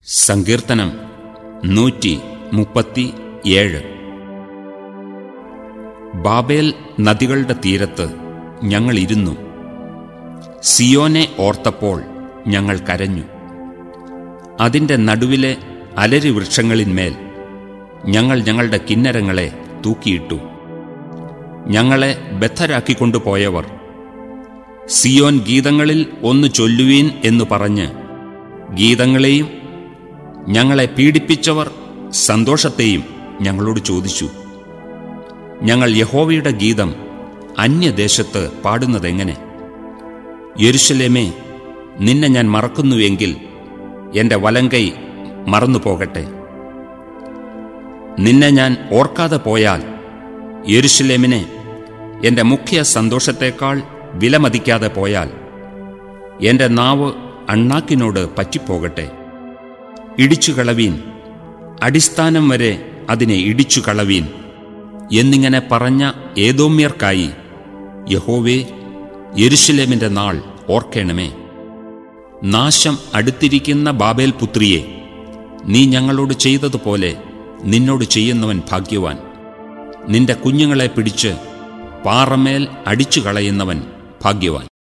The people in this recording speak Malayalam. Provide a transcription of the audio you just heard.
സങ്കീർത്തനം നൂറ്റി മുപ്പത്തി ഏഴ് ബാബേൽ നദികളുടെ തീരത്ത് ഞങ്ങൾ ഇരുന്നു സിയോനെ ഓർത്തപ്പോൾ ഞങ്ങൾ കരഞ്ഞു അതിൻ്റെ നടുവിലെ അലരി വൃക്ഷങ്ങളിന്മേൽ ഞങ്ങൾ ഞങ്ങളുടെ കിന്നരങ്ങളെ തൂക്കിയിട്ടു ഞങ്ങളെ ബദ്ധരാക്കിക്കൊണ്ടുപോയവർ സിയോൻ ഗീതങ്ങളിൽ ഒന്ന് ചൊല്ലുവീൻ എന്നു പറഞ്ഞ് ഗീതങ്ങളെയും ഞങ്ങളെ പീഡിപ്പിച്ചവർ സന്തോഷത്തെയും ഞങ്ങളോട് ചോദിച്ചു ഞങ്ങൾ യഹോവയുടെ ഗീതം അന്യദേശത്ത് പാടുന്നതെങ്ങനെ യെരുശലേമേ നിന്നെ ഞാൻ മറക്കുന്നുവെങ്കിൽ എൻ്റെ വലങ്കൈ മറന്നു പോകട്ടെ നിന്നെ ഞാൻ ഓർക്കാതെ പോയാൽ യെരുശലേമിനെ എൻ്റെ മുഖ്യ സന്തോഷത്തേക്കാൾ വിലമതിക്കാതെ പോയാൽ എൻ്റെ നാവ് അണ്ണാക്കിനോട് പറ്റിപ്പോകട്ടെ ഇടിച്ചു കളവീൻ അടിസ്ഥാനം വരെ അതിനെ ഇടിച്ചു കളവീൻ എന്നിങ്ങനെ പറഞ്ഞ ഏതോമ്യർക്കായി യഹോവേ യെരുശലേമിന്റെ നാൾ ഓർക്കേണമേ നാശം അടുത്തിരിക്കുന്ന ബാബേൽ പുത്രിയെ നീ ഞങ്ങളോട് ചെയ്തതുപോലെ നിന്നോട് ചെയ്യുന്നവൻ ഭാഗ്യവാൻ നിന്റെ കുഞ്ഞുങ്ങളെ പിടിച്ച് പാറമേൽ അടിച്ചു കളയുന്നവൻ ഭാഗ്യവാൻ